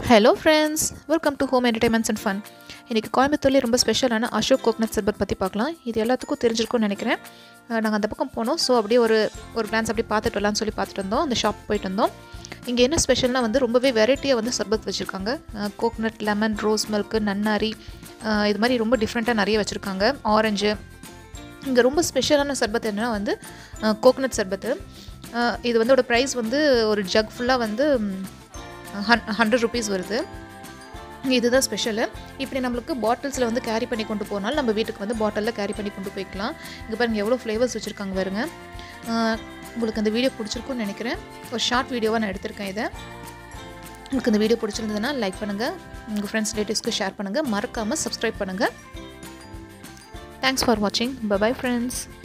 hello friends welcome to home entertainments and fun இன்றைக்கி கோயம்புத்தூர்லேயே ரொம்ப ஸ்பெஷலான அசோக் கோக்னட் சர்பத் பற்றி பார்க்கலாம் இது எல்லாத்துக்கும் தெரிஞ்சிருக்கும்னு நினைக்கிறேன் நாங்கள் அந்த பக்கம் போனோம் ஸோ அப்படியே ஒரு ஒரு கிளான்ஸ் அப்படி பார்த்துட்டு வரலாம்னு சொல்லி பார்த்துட்டு வந்தோம் அந்த ஷாப் போயிட்டு வந்தோம் இங்கே என்ன ஸ்பெஷல்னால் வந்து ரொம்பவே வெரைட்டியாக வந்து சர்பத் வச்சுருக்காங்க கோக்னட் லெமன் ரோஸ் மில்க்கு நன்னாரி அஹ் இது மாதிரி ரொம்ப டிஃப்ரெண்ட்டாக நிறைய வச்சுருக்காங்க ஆரஞ்சு இங்கே ரொம்ப ஸ்பெஷலான சர்பத் என்னன்னா வந்து கோகனட் சர்பத்து அஹ் இது வந்து ஒரு ப்ரைஸ் வந்து ஒரு ஜக் ஃபுல்லாக வந்து ஹன் ஹண்ட்ரட் ருபீஸ் வருது இதுதான் ஸ்பெஷலு இப்படி நம்மளுக்கு பாட்டில்ஸில் வந்து கேரி பண்ணி கொண்டு போனாலும் நம்ம வீட்டுக்கு வந்து பாட்டிலில் கேரி பண்ணி கொண்டு போய்க்கலாம் இங்கே பாருங்க எவ்வளோ ஃப்ளேவர்ஸ் வச்சுருக்காங்க பாருங்க அஹ் உங்களுக்கு அந்த வீடியோ பிடிச்சிருக்கும்னு நினைக்கிறேன் ஒரு ஷார்ட் வீடியோவாக நான் எடுத்திருக்கேன் இதை உங்களுக்கு இந்த வீடியோ பிடிச்சிருந்ததுன்னா லைக் பண்ணுங்கள் உங்கள் ஃப்ரெண்ட்ஸ் ரிலேட்டிவ்ஸ்க்கு ஷேர் பண்ணுங்கள் மறக்காமல் சப்ஸ்கிரைப் பண்ணுங்கள் தேங்க்ஸ் ஃபார் வாட்சிங் பபாய் ஃப்ரெண்ட்ஸ்